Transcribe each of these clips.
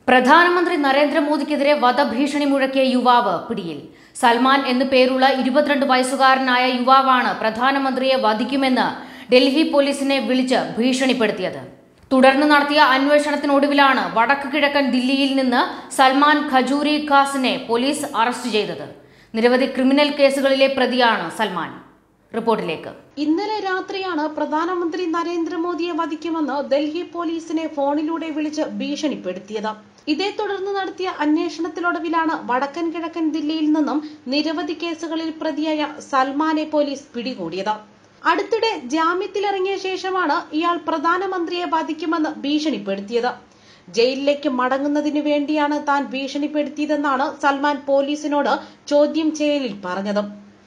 പ്രധാനമന്ത്രി നരേന്ദ്രമോദിക്കെതിരെ വധഭീഷണി മുഴക്കിയ യുവാവ് പിടിയിൽ സൽമാൻ എന്നു പേരുള്ള ഇരുപത്തിരണ്ട് വയസ്സുകാരനായ യുവാവാണ് പ്രധാനമന്ത്രിയെ വധിക്കുമെന്ന് ഡൽഹി പോലീസിനെ വിളിച്ച് ഭീഷണിപ്പെടുത്തിയത് തുടർന്ന് നടത്തിയ അന്വേഷണത്തിനൊടുവിലാണ് വടക്ക് കിഴക്കൻ ദില്ലിയിൽ നിന്ന് സൽമാൻ ഖജൂരി ഖാസിനെ പോലീസ് അറസ്റ്റ് ചെയ്തത് നിരവധി ക്രിമിനൽ കേസുകളിലെ പ്രതിയാണ് സൽമാൻ റിപ്പോർട്ടിലേക്ക് ഇന്നലെ രാത്രിയാണ് പ്രധാനമന്ത്രി നരേന്ദ്രമോദിയെ വധിക്കുമെന്ന് ഡൽഹി പോലീസിനെ ഫോണിലൂടെ വിളിച്ച് ഭീഷണിപ്പെടുത്തിയത് ഇതേ തുടർന്ന് നടത്തിയ അന്വേഷണത്തിലൊടുവിലാണ് വടക്കൻ കിഴക്കൻ ദില്ലിയിൽ നിന്നും നിരവധി കേസുകളിൽ പ്രതിയായ സൽമാനെ പോലീസ് പിടികൂടിയത് അടുത്തിടെ ജാമ്യത്തിലിറങ്ങിയ ശേഷമാണ് ഇയാൾ പ്രധാനമന്ത്രിയെ വധിക്കുമെന്ന് ഭീഷണിപ്പെടുത്തിയത് ജയിലിലേക്ക് മടങ്ങുന്നതിനു വേണ്ടിയാണ് താൻ ഭീഷണിപ്പെടുത്തിയതെന്നാണ് സൽമാൻ പോലീസിനോട് ചോദ്യം ചെയ്യലിൽ പറഞ്ഞത്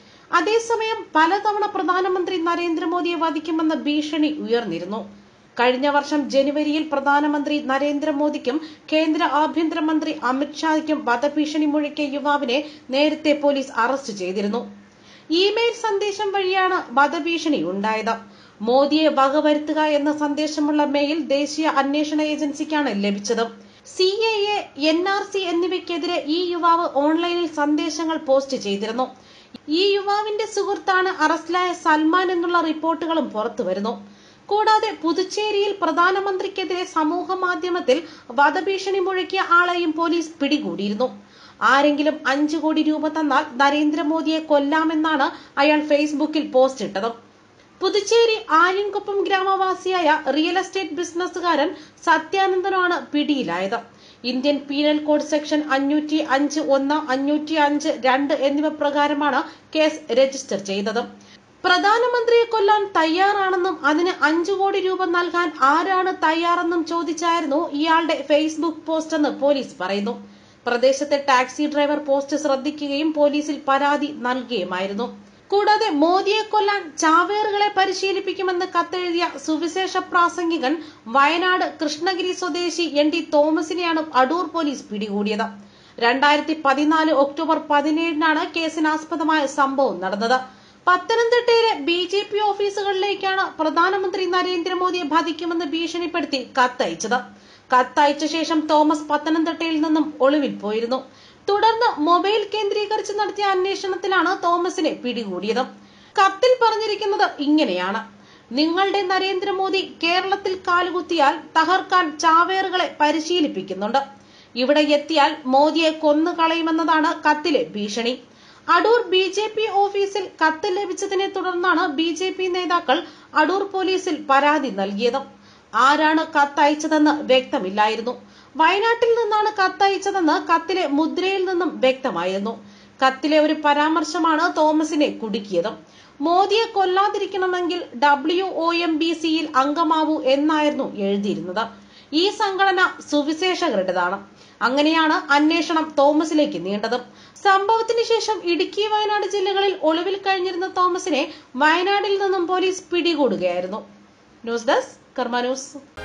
അതേസമയം പലതവണ പ്രധാനമന്ത്രി നരേന്ദ്രമോദിയെ വധിക്കുമെന്ന ഭീഷണി ഉയർന്നിരുന്നു കഴിഞ്ഞ വർഷം ജനുവരിയിൽ പ്രധാനമന്ത്രി നരേന്ദ്രമോദിക്കും കേന്ദ്ര ആഭ്യന്തരമന്ത്രി അമിത്ഷായ്ക്കും വധഭീഷണി മുഴക്കിയ യുവാവിനെ നേരത്തെ പോലീസ് അറസ്റ്റ് ചെയ്തിരുന്നു ഇമെയിൽ സന്ദേശം വഴിയാണ് വധഭീഷണി ഉണ്ടായത് മോദിയെ വകവരുത്തുക എന്ന സന്ദേശമുള്ള മെയിൽ ദേശീയ അന്വേഷണ ഏജൻസിക്കാണ് ലഭിച്ചത് C A A N R C എന്നിവയ്ക്കെതിരെ ഈ യുവാവ് ഓൺലൈനിൽ സന്ദേശങ്ങൾ പോസ്റ്റ് ചെയ്തിരുന്നു ഈ യുവാവിന്റെ സുഹൃത്താണ് അറസ്റ്റിലായ സൽമാൻ എന്നുള്ള റിപ്പോർട്ടുകളും പുറത്തുവരുന്നു കൂടാതെ പുതുച്ചേരിയിൽ പ്രധാനമന്ത്രിക്കെതിരെ സമൂഹ മാധ്യമത്തിൽ വധഭീഷണി മുഴക്കിയ ആളെയും പോലീസ് പിടികൂടിയിരുന്നു ആരെങ്കിലും അഞ്ചു കോടി രൂപ തന്നാൽ നരേന്ദ്രമോദിയെ കൊല്ലാമെന്നാണ് അയാൾ ഫേസ്ബുക്കിൽ പോസ്റ്റ് ഇട്ടത് പുതുച്ചേരി ആര്യൻകുപ്പം ഗ്രാമവാസിയായ റിയൽ എസ്റ്റേറ്റ് ബിസിനസ്സുകാരൻ സത്യാനന്ദനാണ് പിടിയിലായത് ഇന്ത്യൻ പീനൽ കോഡ് സെക്ഷൻ അഞ്ഞൂറ്റി അഞ്ച് ഒന്ന് അഞ്ഞൂറ്റി അഞ്ച് രണ്ട് എന്നിവ പ്രകാരമാണ് കേസ് രജിസ്റ്റർ ചെയ്തത് പ്രധാനമന്ത്രിയെ കൊല്ലാൻ തയ്യാറാണെന്നും അതിന് അഞ്ചു കോടി രൂപ നൽകാൻ ആരാണ് തയ്യാറെന്നും ചോദിച്ചായിരുന്നു ഇയാളുടെ ഫേസ്ബുക്ക് പോസ്റ്റ് എന്ന് പോലീസ് പറയുന്നു പ്രദേശത്തെ ടാക്സി ഡ്രൈവർ പോസ്റ്റ് ശ്രദ്ധിക്കുകയും പോലീസിൽ പരാതി നൽകുകയുമായിരുന്നു കൂടാതെ മോദിയെ കൊല്ലാൻ ചാവേറുകളെ പരിശീലിപ്പിക്കുമെന്ന് കത്തെഴുതിയ സുവിശേഷ പ്രാസംഗികൻ വയനാട് കൃഷ്ണഗിരി സ്വദേശി എൻ ഡി തോമസിനെയാണ് അടൂർ പോലീസ് പിടികൂടിയത് രണ്ടായിരത്തി പതിനാല് ഒക്ടോബർ പതിനേഴിനാണ് കേസിനാസ്പദമായ സംഭവം നടന്നത് പത്തനംതിട്ടയിലെ ബി ജെ പി ഓഫീസുകളിലേക്കാണ് പ്രധാനമന്ത്രി നരേന്ദ്രമോദിയെ ബാധിക്കുമെന്ന് ഭീഷണിപ്പെടുത്തി കത്തയച്ചത് കത്തയച്ച ശേഷം തോമസ് പത്തനംതിട്ടയിൽ നിന്നും ഒളിവിൽ പോയിരുന്നു തുടർന്ന് മൊബൈൽ കേന്ദ്രീകരിച്ച് നടത്തിയ അന്വേഷണത്തിലാണ് തോമസിനെ പിടികൂടിയത് കത്തിൽ പറഞ്ഞിരിക്കുന്നത് ഇങ്ങനെയാണ് നിങ്ങളുടെ നരേന്ദ്രമോദി കേരളത്തിൽ കാലുകുത്തിയാൽ തകർക്കാൻ ചാവേറുകളെ പരിശീലിപ്പിക്കുന്നുണ്ട് ഇവിടെ എത്തിയാൽ മോദിയെ കൊന്നുകളയുമെന്നതാണ് കത്തിലെ ഭീഷണി അടൂർ ബി ജെ പി ഓഫീസിൽ കത്ത് ലഭിച്ചതിനെ തുടർന്നാണ് ബി ജെ പി നേതാക്കൾ അടൂർ പോലീസിൽ പരാതി നൽകിയത് ആരാണ് കത്തയച്ചതെന്ന് വ്യക്തമില്ലായിരുന്നു വയനാട്ടിൽ നിന്നാണ് കത്തയച്ചതെന്ന് കത്തിലെ മുദ്രയിൽ നിന്നും വ്യക്തമായിരുന്നു കത്തിലെ ഒരു പരാമർശമാണ് തോമസിനെ കുടുക്കിയത് മോദിയെ കൊല്ലാതിരിക്കണമെങ്കിൽ ഡബ്ല്യു ഒ എം ബി സിയിൽ അംഗമാവൂ എന്നായിരുന്നു എഴുതിയിരുന്നത് ഈ സംഘടന സുവിശേഷകരുടേതാണ് അങ്ങനെയാണ് അന്വേഷണം തോമസിലേക്ക് നീണ്ടത് സംഭവത്തിന് ശേഷം ഇടുക്കി വയനാട് ജില്ലകളിൽ ഒളിവിൽ കഴിഞ്ഞിരുന്ന തോമസിനെ വയനാട്ടിൽ നിന്നും പോലീസ് പിടികൂടുകയായിരുന്നു ന്യൂസ് ഡെസ്ക് കർമ്മ ന്യൂസ്